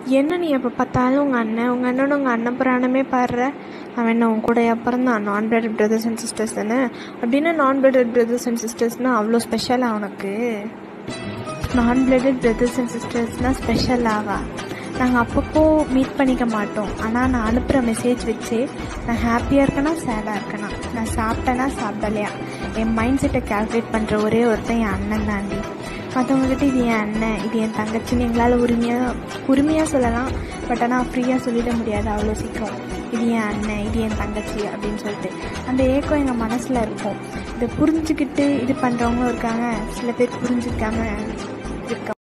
என்ன நீ எப்போ பார்த்தாலும் உங்கள் அண்ணன் உங்கள் அண்ணனோட உங்கள் அண்ணன் புராணமே பாடுற அவன் என்ன உன் கூட பிறந்தான் நான் பிளடட் பிரதர்ஸ் அண்ட் சிஸ்டர்ஸ் தானே அப்படின்னா நான் பிளடட் பிரதர்ஸ் அண்ட் சிஸ்டர்ஸ்னால் அவ்வளோ ஸ்பெஷலாக உனக்கு நான் பிளடட் பிரதர்ஸ் அண்ட் ஸ்டிஸ்டர்ஸ்னால் ஸ்பெஷலாவா நாங்கள் அப்பப்போ மீட் பண்ணிக்க மாட்டோம் ஆனால் நான் அனுப்புகிற மெசேஜ் வச்சு நான் ஹாப்பியாக இருக்கேனா சேடாக இருக்கேனா நான் சாப்பிட்டேனா சாப்பிடலையா என் மைண்ட் செட்டை கால்குலேட் பண்ணுற ஒரே ஒருத்தன் என் அண்ணன் தாண்டி மற்றவங்ககிட்ட இது என் அண்ணன் இது என் தங்கச்சின்னு எங்களால் உரிமையாக உரிமையாக சொல்லலாம் பட் ஆனால் ஃப்ரீயாக சொல்லிட முடியாது அவ்வளோ சீக்கிரம் இது என் அண்ணன் இது என் தங்கச்சி அப்படின்னு சொல்லிட்டு அந்த ஏக்கம் எங்கள் மனசில் இருக்கும் இதை புரிஞ்சுக்கிட்டு இது பண்ணுறவங்களும் இருக்காங்க சில பேர் புரிஞ்சுக்காம இருக்க